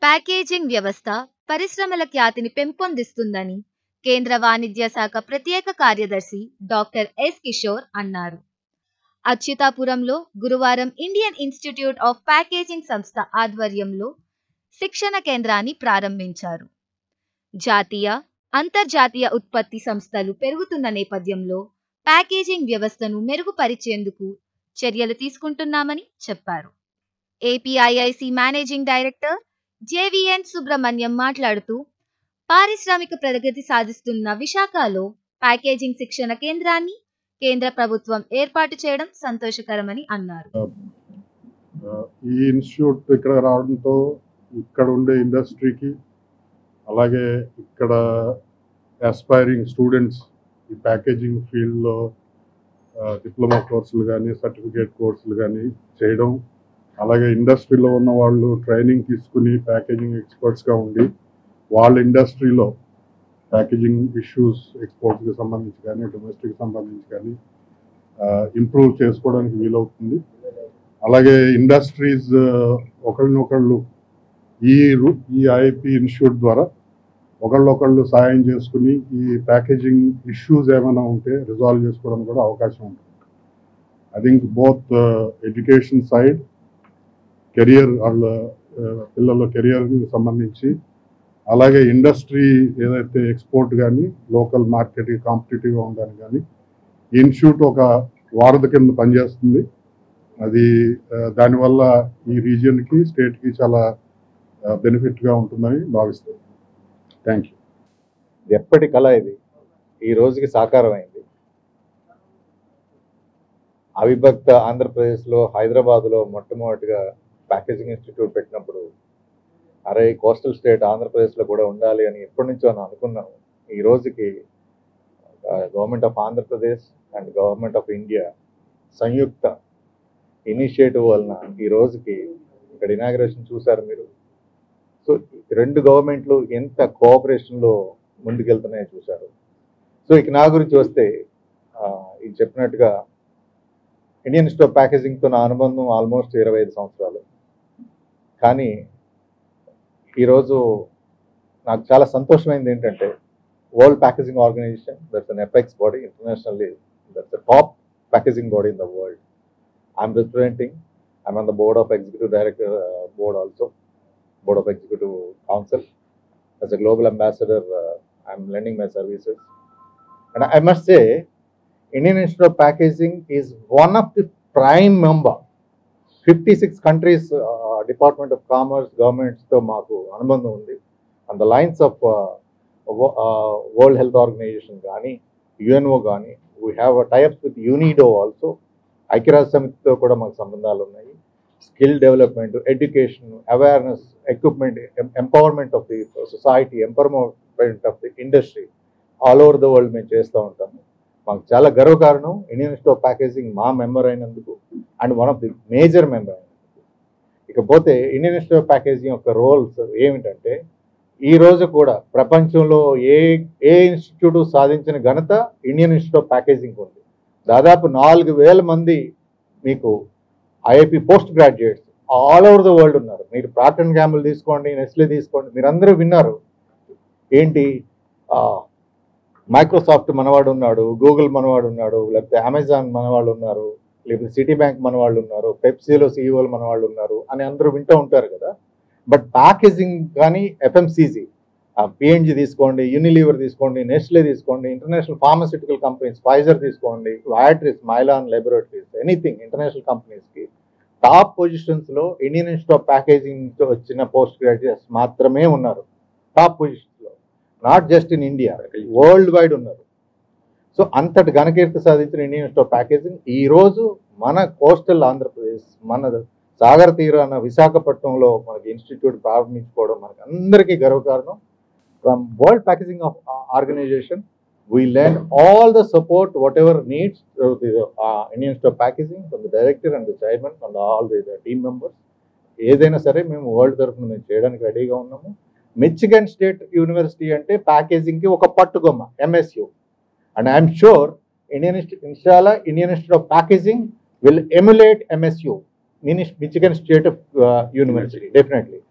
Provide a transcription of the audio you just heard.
packaging వ్యవస్థ పరిశ్రమల ఖ్యాతిని పెంపొందిస్తుందని కేంద్ర వాణిజ్య శాఖ ప్రత్యేక కార్యదర్శి డాక్టర్ ఎస్ కిషోర్ అన్నారు అచ్యుతాపురంలో గురువారం ఇండియన్ ఇన్స్టిట్యూట్ ఆఫ్ ప్యాకేజింగ్ సంస్థ ఆధ్వర్యంలో శిక్షణ కేంద్రాన్ని ప్రారంభించారు జాతీయ అంతర్జాతీయ ఉత్పత్తి సంస్థలు పెరుగుతున్న నేపథ్యంలో ప్యాకేజింగ్ వ్యవస్థను మెరుగుపరిచేందుకు చర్యలు తీసుకుంటున్నామని చెప్పారు APIIC managing director JVN Subrahmanyam మాట్లాడుతూ పారిశ్రామిక ప్రగతి సాధిస్తున్న విశాఖలో ప్యాకేజింగ్ శిక్షణ కేంద్రాన్ని కేంద్ర ప్రభుత్వం ఏర్పాటు చేయడం సంతోషకరమని అన్నారు ఈ ఇన్స్టిట్యూట్ ఇక్కడ రావడంతో ఇక్కడ ఉండే ఇండస్ట్రీకి అలాగే ఇక్కడ ఆస్పైరింగ్ స్టూడెంట్స్ ఈ ప్యాకేజింగ్ ఫీల్డ్లో డిప్లొమా కోర్సులు కానీ సర్టిఫికేట్ కోర్సులు కానీ చేయడం అలాగే ఇండస్ట్రీలో ఉన్న వాళ్ళు ట్రైనింగ్ తీసుకుని ప్యాకేజింగ్ ఎక్స్పర్ట్స్గా ఉండి వాళ్ళ ఇండస్ట్రీలో ప్యాకేజింగ్ ఇష్యూస్ ఎక్స్పోర్ట్స్కి సంబంధించి కానీ డొమెస్టిక్ సంబంధించి కానీ ఇంప్రూవ్ చేసుకోవడానికి వీలవుతుంది అలాగే ఇండస్ట్రీస్ ఒకళ్ళనొకళ్ళు ఈ రు- ఈ ఐఐపి ఇన్స్టిట్యూట్ ద్వారా ఒకళ్ళొకళ్ళు సాయం చేసుకుని ఈ ప్యాకేజింగ్ ఇష్యూస్ ఏమైనా ఉంటే రిజాల్వ్ చేసుకోవడానికి కూడా అవకాశం ఉంటుంది I think both education side career వాళ్ళ uh, పిల్లల కెరియర్కి సంబంధించి అలాగే ఇండస్ట్రీ ఏదైతే ఎక్స్పోర్ట్ కానీ లోకల్ మార్కెట్కి కాంపిటేటివ్గా ఉండడానికి కానీ ఇన్స్టిట్యూట్ ఒక వారధి కింద పనిచేస్తుంది అది ఆ, దానివల్ల ఈ రీజియన్కి స్టేట్కి చాలా బెనిఫిట్గా ఉంటుందని భావిస్తుంది థ్యాంక్ యూ ఇది ఎప్పటి కళ ఇది ఈ రోజుకి సాకారం అయింది అవిభక్త ఆంధ్రప్రదేశ్లో హైదరాబాద్లో మొట్టమొదటిగా ప్యాకేజింగ్ ఇన్స్టిట్యూట్ పెట్టినప్పుడు అరే కోస్టల్ స్టేట్ ఆంధ్రప్రదేశ్లో కూడా ఉండాలి అని ఎప్పటి నుంచో నేను అనుకున్నాను ఈ రోజుకి government of Andhra Pradesh and government of India సంయుక్త ఇనిషియేటివ్ వలన ఈ రోజుకి ఇక్కడ ఇనాగ్రేషన్ చూశారు మీరు సో రెండు గవర్నమెంట్లు ఎంత కోఆపరేషన్లో ముందుకెళ్తున్నాయో చూశారు సో ఇక నా గురించి వస్తే ఆ, ఇది చెప్పినట్టుగా ఇండియన్ ఇన్స్టిట్యూట్ ఆఫ్ ప్యాకేజింగ్తో నా అనుబంధం ఆల్మోస్ట్ ఇరవై ఐదు సంవత్సరాలు కానీ ఈరోజు నాకు చాలా సంతోషమైంది ఏంటంటే world packaging organization that's an apex body internationally that's the top packaging body in the world I'm representing I'm on the board of executive director board also board of executive council as a global ambassador uh, i'm lending my services and i must say indian institute of packaging is one of the prime member 56 countries uh, department of commerce governments తో మాకు అనుబంధం ఉంది on the lines of uh, wo- uh, world health organization కానీ UNO కానీ we have tie-ups with UNIDO also ఐక్యరాజ్య సమితితో కూడా మాకు సంబంధాలు ఉన్నాయి skill development education awareness equipment empowerment of the society empowerment of the industry all over the world మేము చేస్తూ ఉంటాము మాకు చాలా గర్వకారణం ఇండియన్ ఇన్స్టిట్యూట్ ఆఫ్ ప్యాకేజింగ్ మా మెంబర్ అయినందుకు and one of the major member అయినందుకు ఇకపోతే ఇండియన్ ఇన్స్టిట్యూట్ ఆఫ్ ప్యాకేజింగ్ యొక్క రోల్స్ ఏమిటంటే ఈ రోజు కూడా ప్రపంచంలో ఏ ఏ ఇన్స్టిట్యూట్ సాధించిన ఘనత ఇండియన్ ఇన్స్టిట్యూట్ ఆఫ్ ప్యాకేజింగ్ ఉంది దాదాపు నాలుగు వేల మంది మీకు IIP post graduates all over the world ఉన్నారు మీరు ప్రాక్టన్ గ్యాములు తీసుకోండి నెస్లే తీసుకోండి మీరు అందరూ విన్నారు ఏంటి మైక్రోసాఫ్ట్ మనవాడు ఉన్నాడు గూగుల్ మనవాడు ఉన్నాడు లేకపోతే అమెజాన్ మనవాళ్ళు ఉన్నారు లేకపోతే సిటీ బ్యాంక్ మనవాళ్ళు ఉన్నారు పెప్సీలో సీఈఓలు మనవాళ్ళు ఉన్నారు అని అందరూ వింటూ ఉంటారు కదా బట్ ప్యాకేజింగ్ కానీ ఎఫ్ఎంసీజీ పిఎన్జి తీసుకోండి యూనిలీవర్ తీసుకోండి నెస్లే తీసుకోండి ఇంటర్నేషనల్ ఫార్మస్యూటికల్ కంపెనీస్ ఫైజర్ తీసుకోండి Viatris Mylan laboratories anything international కంపెనీస్కి టాప్ పొజిషన్స్లో ఇండియన్ ఇన్స్టిట్యూట్ ఆఫ్ ప్యాకేజింగ్ వచ్చిన పోస్ట్ గ్రాడ్యుయేట్స్ మాత్రమే ఉన్నారు టాప్ పొజిషన్స్లో not just in India worldwide ఉన్నారు సో అంతటి ఘనకీర్తి సాధించిన ఇండియన్ ఇన్స్టిట్యూట్ ఆఫ్ ప్యాకేజింగ్ ఈ రోజు మన కోస్టల్ ఆంధ్రప్రదేశ్ మన సాగర్ తీరాన విశాఖపట్నంలో మనకి ఇన్స్టిట్యూట్ ప్రారంభించుకోవడం మనకి అందరికీ గర్వకారణం from world packaging of organization we lend all the support whatever needs to the uh, Indian Institute of Packaging from the director and the chairman and all the, the team members ఏదైనా సరే మేము world తరఫున మేము చేయడానికి రెడీగా ఉన్నాము Michigan state university అంటే ప్యాకేజింగ్కి ఒక పట్టుకొమ్మ MSU and I'm sure Indian ఇన్స్టాలా Indian Institute of Packaging will emulate MSU Michigan State of University definitely